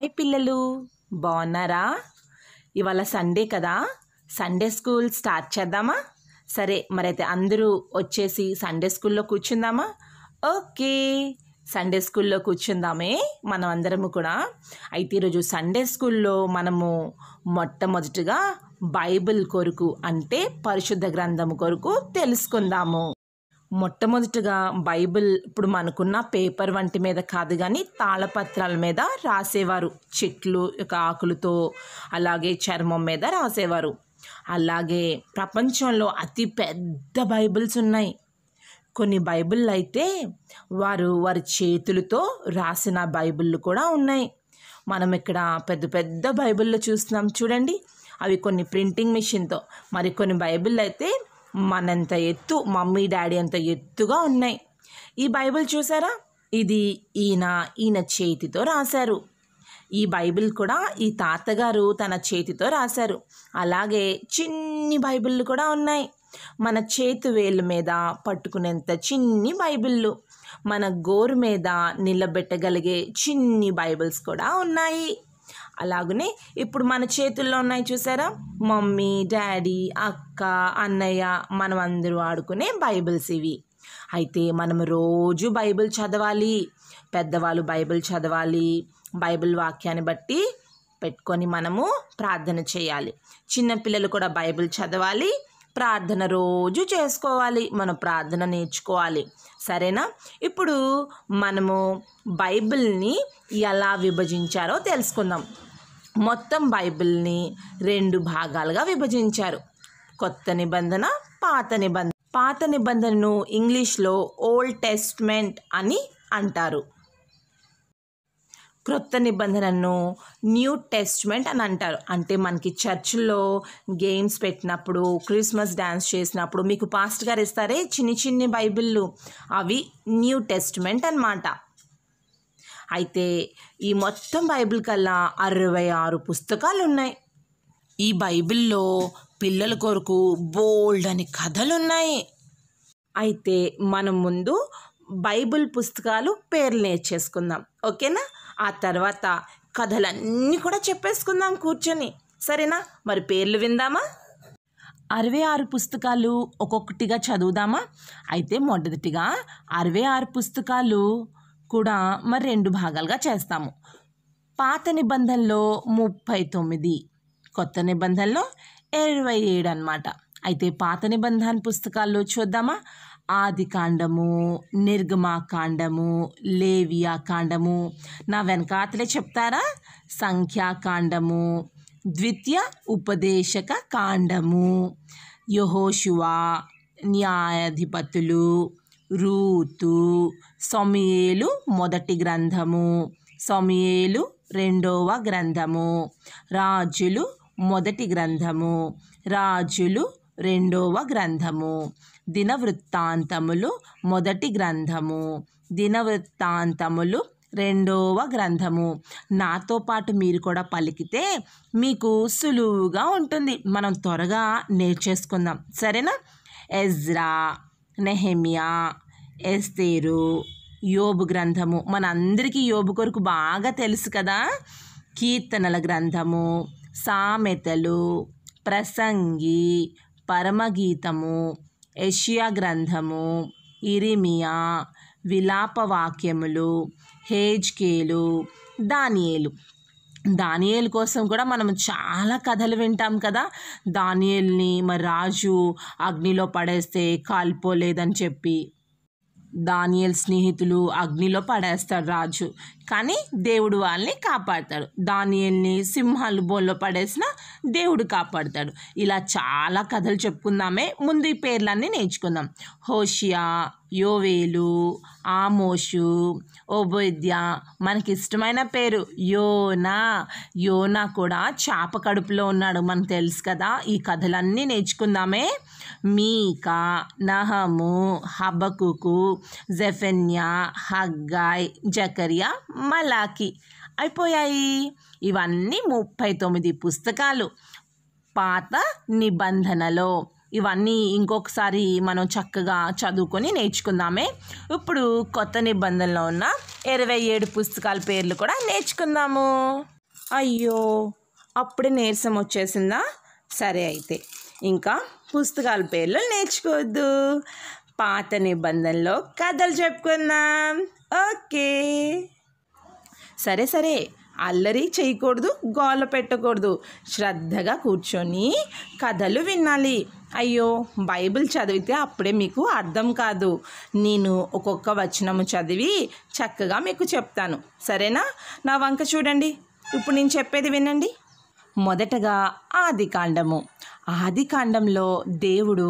hi పిల్లలు బాగున్నారా ఇవాళ సండే కదా సండే స్కూల్ స్టార్ట్ చేద్దామా సరే మరైతే అందరూ వచ్చేసి సండే స్కూల్లో కూర్చుందామా ఓకే సండే స్కూల్లో కూర్చుందామే మనం అందరము కూడా అయితే ఈరోజు సండే స్కూల్లో మనము మొట్టమొదటిగా బైబిల్ కొరకు అంటే పరిశుద్ధ గ్రంథము కొరకు తెలుసుకుందాము మొట్టమొదటిగా బైబిల్ ఇప్పుడు మనకున్న పేపర్ వంటి మీద కాదు కానీ తాళపత్రాల మీద రాసేవారు చెట్లు యొక్క ఆకులతో అలాగే చర్మం మీద రాసేవారు అలాగే ప్రపంచంలో అతి పెద్ద బైబిల్స్ ఉన్నాయి కొన్ని బైబిల్ అయితే వారు వారి చేతులతో రాసిన బైబిళ్ళు కూడా ఉన్నాయి మనం ఇక్కడ పెద్ద పెద్ద బైబిళ్ళు చూస్తున్నాం చూడండి అవి కొన్ని ప్రింటింగ్ మిషన్తో మరి కొన్ని బైబిల్ అయితే మనంత ఎత్తు మమ్మీ డాడీ అంత ఎత్తుగా ఉన్నాయి ఈ బైబిల్ చూసారా ఇది ఈయన ఈయన చేతితో రాశారు ఈ బైబిల్ కూడా ఈ తాతగారు తన చేతితో రాశారు అలాగే చిన్ని బైబిళ్ళు కూడా ఉన్నాయి మన చేతి వేలు మీద పట్టుకునేంత చిన్ని బైబిళ్ళు మన గోరు మీద నిలబెట్టగలిగే చిన్ని బైబిల్స్ కూడా ఉన్నాయి అలాగనే ఇప్పుడు మన చేతుల్లో ఉన్నాయి చూసారా మమ్మీ డాడీ అక్క అన్నయ్య మనం అందరూ ఆడుకునే బైబిల్స్ ఇవి అయితే మనం రోజు బైబిల్ చదవాలి పెద్దవాళ్ళు బైబిల్ చదవాలి బైబిల్ వాక్యాన్ని బట్టి పెట్టుకొని మనము ప్రార్థన చేయాలి చిన్నపిల్లలు కూడా బైబిల్ చదవాలి ప్రార్థన రోజు చేసుకోవాలి మనం ప్రార్థన నేర్చుకోవాలి సరేనా ఇప్పుడు మనము బైబిల్ని ఎలా విభజించారో తెలుసుకుందాం మొత్తం బైబిల్ని రెండు భాగాలుగా విభజించారు కొత్త నిబంధన పాత నిబంధన పాత నిబంధనను ఇంగ్లీష్లో ఓల్డ్ టెస్ట్మెంట్ అని అంటారు క్రొత్త నిబంధనను న్యూ టెస్ట్మెంట్ అని అంటారు అంటే మనకి చర్చిల్లో గేమ్స్ పెట్టినప్పుడు క్రిస్మస్ డ్యాన్స్ చేసినప్పుడు మీకు పాస్ట్ గారు ఇస్తారే చిన్ని చిన్ని బైబిళ్ళు అవి న్యూ టెస్ట్మెంట్ అన్నమాట అయితే ఈ మొత్తం బైబిల్ కల్లా అరవై ఆరు పుస్తకాలు ఉన్నాయి ఈ బైబిల్లో పిల్లల కొరకు బోల్డ్ అని కథలు ఉన్నాయి అయితే మనం ముందు బైబిల్ పుస్తకాలు పేర్లు నేర్చేసుకుందాం ఓకేనా ఆ తర్వాత కథలన్నీ కూడా చెప్పేసుకుందాం కూర్చొని సరేనా మరి పేర్లు విందామా అరవై ఆరు పుస్తకాలు ఒక్కొక్కటిగా చదువుదామా అయితే మొదటిగా అరవై ఆరు పుస్తకాలు కూడా మరి రెండు భాగాలుగా చేస్తాము పాత నిబంధనలో ముప్పై తొమ్మిది కొత్త నిబంధనలో ఇరవై ఏడు అనమాట అయితే పాత నిబంధన పుస్తకాల్లో చూద్దామా ఆది కాండము నిర్గమాకాండము లేవియా కాండము నా వెనకాతలే చెప్తారా సంఖ్యాకాండము ద్వితీయ ఉపదేశక కాండము యహోశువా న్యాయాధిపతులు రూతు సమయేలు మొదటి గ్రంథము సమయేలు రెండవ గ్రంథము రాజులు మొదటి గ్రంథము రాజులు రెండవ గ్రంథము దినవృత్తాంతములు మొదటి గ్రంథము దినవృత్తాంతములు రెండవ గ్రంథము నాతో పాటు మీరు కూడా పలికితే మీకు సులువుగా ఉంటుంది మనం త్వరగా నేర్చేసుకుందాం సరేనా ఎజ్రా నెహెమియా ఎస్తేరు యోబు గ్రంథము మనందరికీ యోబు కొరకు బాగా తెలుసు కదా కీర్తనల గ్రంథము సామెతలు ప్రసంగి పరమగీతము యషియా గ్రంథము ఇరిమియా విలాపవాక్యములు హేజ్కేలు దానియేలు దానియేలు కోసం కూడా మనం చాలా కథలు వింటాం కదా దానియేల్ని మరి రాజు అగ్నిలో పడేస్తే కాలిపోలేదని చెప్పి దానియల్ స్నేహితులు అగ్నిలో పడేస్తాడు రాజు కానీ దేవుడు వాళ్ళని కాపాడతాడు దానియల్ని సింహాలు బోన్లో పడేసిన దేవుడు కాపాడతాడు ఇలా చాలా కథలు చెప్పుకుందామే ముందు ఈ పేర్లన్నీ నేర్చుకుందాం హోషియా యోవేలు ఆమోషు ఓబోద్య మనకి ఇష్టమైన పేరు యోనా యోనా కూడా చేప కడుపులో ఉన్నాడు మనకు తెలుసు కదా ఈ కథలన్నీ నేర్చుకుందామే మీకా నహము హబకుకు జెఫెన్యా హగ్గాయ్ జకరియా మలాకి అయిపోయాయి ఇవన్నీ ముప్పై తొమ్మిది పుస్తకాలు పాత నిబంధనలో ఇవన్నీ ఇంకొకసారి మనం చక్కగా చదువుకొని నేర్చుకుందామే ఇప్పుడు కొత్త నిబంధనలో ఉన్న ఇరవై ఏడు పుస్తకాల పేర్లు కూడా నేర్చుకుందాము అయ్యో అప్పుడే నీరసం వచ్చేసిందా సరే అయితే ఇంకా పుస్తకాల పేర్లు నేర్చుకోవద్దు పాత నిబంధనలో కథలు చెప్పుకుందాం ఓకే సరే సరే అల్లరి చేయకూడదు గోల పెట్టకూడదు శ్రద్ధగా కూర్చొని కథలు వినాలి అయ్యో బైబిల్ చదివితే అప్పుడే మీకు అర్థం కాదు నేను ఒక్కొక్క వచనము చదివి చక్కగా మీకు చెప్తాను సరేనా నా వంక చూడండి ఇప్పుడు నేను చెప్పేది వినండి మొదటగా ఆది కాండము ఆది కాండంలో దేవుడు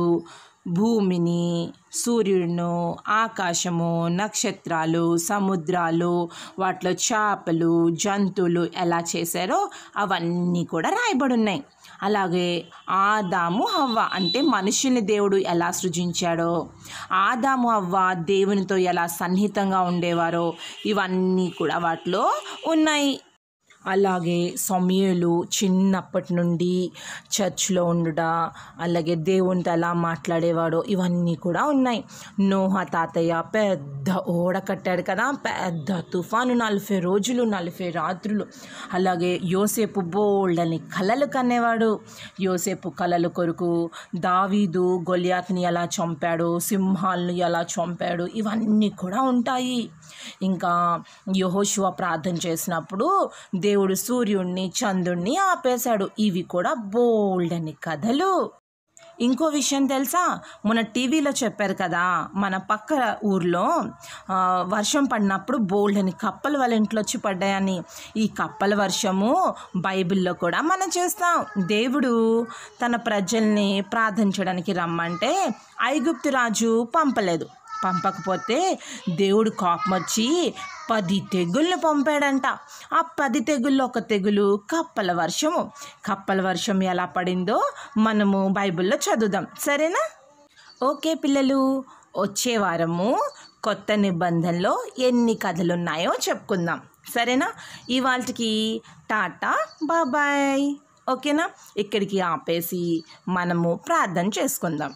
భూమిని సూర్యుడును ఆకాశము నక్షత్రాలు సముద్రాలు వాటిలో చేపలు జంతువులు ఎలా చేశారో అవన్నీ కూడా రాయబడి ఉన్నాయి అలాగే ఆదాము హవ్వ అంటే మనుషుల్ని దేవుడు ఎలా సృజించాడో ఆదాము హవ్వ దేవునితో ఎలా సన్నిహితంగా ఉండేవారో ఇవన్నీ కూడా వాటిలో ఉన్నాయి అలాగే సమయలు చిన్నప్పటి నుండి చర్చ్లో ఉండుట అలాగే దేవునితో ఎలా మాట్లాడేవాడో ఇవన్నీ కూడా ఉన్నాయి నోహ తాతయ్య పెద్ద ఓడ కట్టాడు కదా పెద్ద తుఫాను నలభై రోజులు నలభై రాత్రులు అలాగే యోసేపు బోల్డ్ అని కలలు కనేవాడు యోసేపు కలలు కొరకు దావీదు గొలియాత్ని ఎలా చంపాడు సింహాలను ఎలా చంపాడు ఇవన్నీ కూడా ఉంటాయి ఇంకా యహోశివ ప్రార్థన చేసినప్పుడు దేవుడు సూర్యుడిని చంద్రుణ్ణి ఆపేశాడు ఇవి కూడా బోల్డ్ అని కథలు ఇంకో విషయం తెలుసా మొన్న టీవీలో చెప్పారు కదా మన పక్క ఊర్లో ఆ, వర్షం పడినప్పుడు బోల్డ్ అని కప్పలు వాళ్ళ ఇంట్లో వచ్చి పడ్డాయని ఈ కప్పల వర్షము బైబిల్లో కూడా మనం చేస్తాం దేవుడు తన ప్రజల్ని ప్రార్థించడానికి రమ్మంటే ఐగుప్తు రాజు పంపలేదు పంపకపోతే దేవుడు కోపమొచ్చి పది తెగుళ్ళు పంపాడంట ఆ పది తెగుల్లో ఒక తెగులు కప్పల వర్షము కప్పల వర్షం ఎలా పడిందో మనము బైబిల్లో చదువుదాం సరేనా ఓకే పిల్లలు వచ్చే వారము కొత్త నిబంధనలో ఎన్ని కథలు ఉన్నాయో చెప్పుకుందాం సరేనా ఇవాళకి టాటా బాబాయ్ ఓకేనా ఇక్కడికి ఆపేసి మనము ప్రార్థన చేసుకుందాం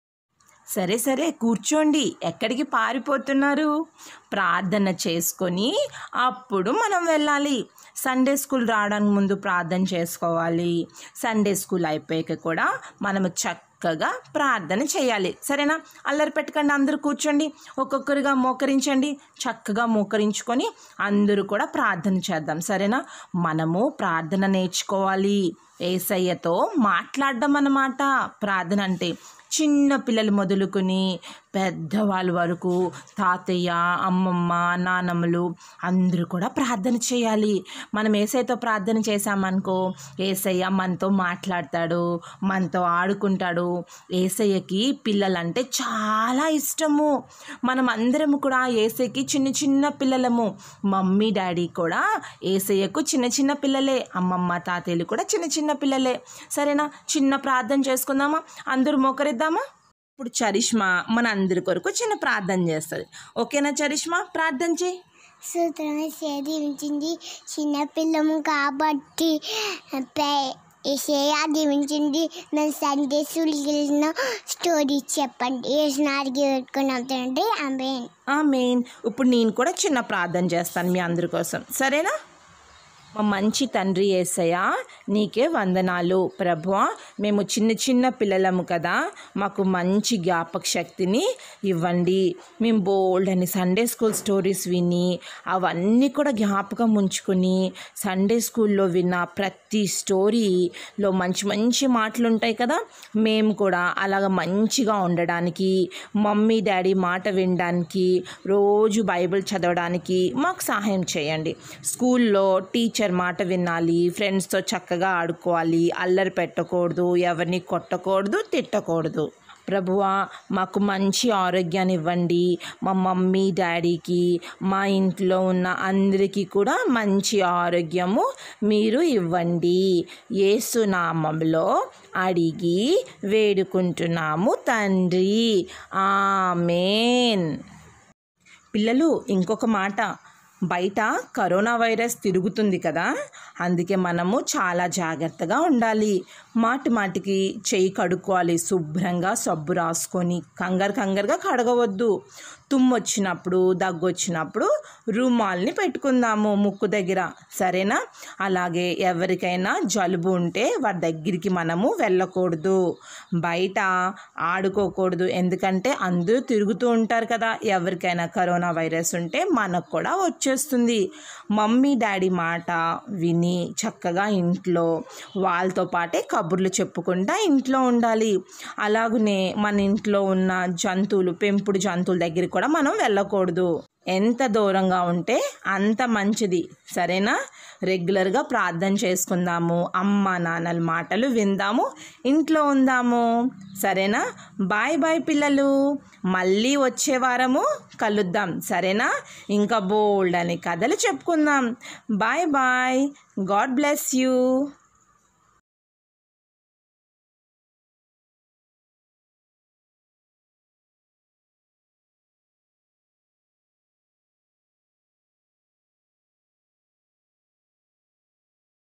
సరే సరే కూర్చోండి ఎక్కడికి పారిపోతున్నారు ప్రార్థన చేసుకొని అప్పుడు మనం వెళ్ళాలి సండే స్కూల్ రావడానికి ముందు ప్రార్థన చేసుకోవాలి సండే స్కూల్ అయిపోయాక కూడా మనము చక్కగా ప్రార్థన చేయాలి సరేనా అల్లరి పెట్టకండి అందరూ కూర్చోండి ఒక్కొక్కరిగా మోకరించండి చక్కగా మోకరించుకొని అందరూ కూడా ప్రార్థన చేద్దాం సరేనా మనము ప్రార్థన నేర్చుకోవాలి ఏసయ్యతో మాట్లాడడం అన్నమాట ప్రార్థన అంటే చిన్న పిల్లలు మొదలుకొని పెద్దవాళ్ళ వరకు తాతయ్య అమ్మమ్మ నానమ్మలు అందరూ కూడా ప్రార్థన చేయాలి మనం ఏసైతో ప్రార్థన చేశామనుకో ఏసయ్య మనతో మాట్లాడతాడు మనతో ఆడుకుంటాడు ఏసయ్యకి పిల్లలంటే చాలా ఇష్టము మనం అందరం కూడా ఏసయ్యకి చిన్న చిన్న పిల్లలము మమ్మీ డాడీ కూడా ఏసయ్యకు చిన్న చిన్న పిల్లలే అమ్మమ్మ తాతయ్యలు కూడా చిన్న చిన్న పిల్లలే సరేనా చిన్న ప్రార్థన చేసుకుందామా అందరూ మోకరిద్దామా ఇప్పుడు చరిష్మా మన అందరి కొరకు చిన్న ప్రార్థన చేస్తుంది ఓకేనా చరిష్మా ప్రార్థన చేయి సూత్రం సేదించింది చిన్నపిల్లము కాబట్టి ఏసయ్య దీవించింది మేము సండే స్కూల్కి వెళ్ళిన స్టోరీ చెప్పండి ఏసినారికి పెట్టుకున్నాం తండ్రి ఆమె ఆ మెయిన్ ఇప్పుడు నేను కూడా చిన్న ప్రార్థన చేస్తాను మీ అందరి కోసం సరేనా మా మంచి తండ్రి ఏసయ్య నీకే వందనాలు ప్రభువా మేము చిన్న చిన్న పిల్లలము కదా మాకు మంచి జ్ఞాపక శక్తిని ఇవ్వండి మేము బోల్డ్ అని సండే స్కూల్ స్టోరీస్ విని అవన్నీ కూడా జ్ఞాపకం ఉంచుకుని సండే స్కూల్లో విన్న ప్రతి స్టోరీలో మంచి మంచి మాటలు ఉంటాయి కదా మేము కూడా అలాగ మంచిగా ఉండడానికి మమ్మీ డాడీ మాట వినడానికి రోజు బైబిల్ చదవడానికి మాకు సహాయం చేయండి స్కూల్లో టీచర్ మాట వినాలి ఫ్రెండ్స్తో చక్కగా ఆడుకోవాలి అల్లరి పెట్టకూడదు ఎవరిని కొట్టకూడదు తిట్టకూడదు ప్రభువా మాకు మంచి ఆరోగ్యాన్ని ఇవ్వండి మా మమ్మీ డాడీకి మా ఇంట్లో ఉన్న అందరికీ కూడా మంచి ఆరోగ్యము మీరు ఇవ్వండి యేసునామంలో అడిగి వేడుకుంటున్నాము తండ్రి ఆమెన్ పిల్లలు ఇంకొక మాట బయట కరోనా వైరస్ తిరుగుతుంది కదా అందుకే మనము చాలా జాగ్రత్తగా ఉండాలి మాటి మాటికి చెయ్యి కడుక్కోవాలి శుభ్రంగా సబ్బు రాసుకొని కంగారు కంగారుగా కడగవద్దు తుమ్ము వచ్చినప్పుడు దగ్గు వచ్చినప్పుడు రుమాల్ని పెట్టుకుందాము ముక్కు దగ్గర సరేనా అలాగే ఎవరికైనా జలుబు ఉంటే వారి దగ్గరికి మనము వెళ్ళకూడదు బయట ఆడుకోకూడదు ఎందుకంటే అందరూ తిరుగుతూ ఉంటారు కదా ఎవరికైనా కరోనా వైరస్ ఉంటే మనకు కూడా వచ్చేస్తుంది మమ్మీ డాడీ మాట విని చక్కగా ఇంట్లో వాళ్ళతో పాటే కబుర్లు చెప్పుకుంటా ఇంట్లో ఉండాలి అలాగనే మన ఇంట్లో ఉన్న జంతువులు పెంపుడు జంతువుల దగ్గరికి కూడా మనం వెళ్ళకూడదు ఎంత దూరంగా ఉంటే అంత మంచిది సరేనా రెగ్యులర్గా ప్రార్థన చేసుకుందాము అమ్మ నాన్నల మాటలు విందాము ఇంట్లో ఉందాము సరేనా బాయ్ బాయ్ పిల్లలు మళ్ళీ వచ్చే వారము కలుద్దాం సరేనా ఇంకా బోల్డ్ అని కథలు చెప్పుకుందాం bye bye God bless you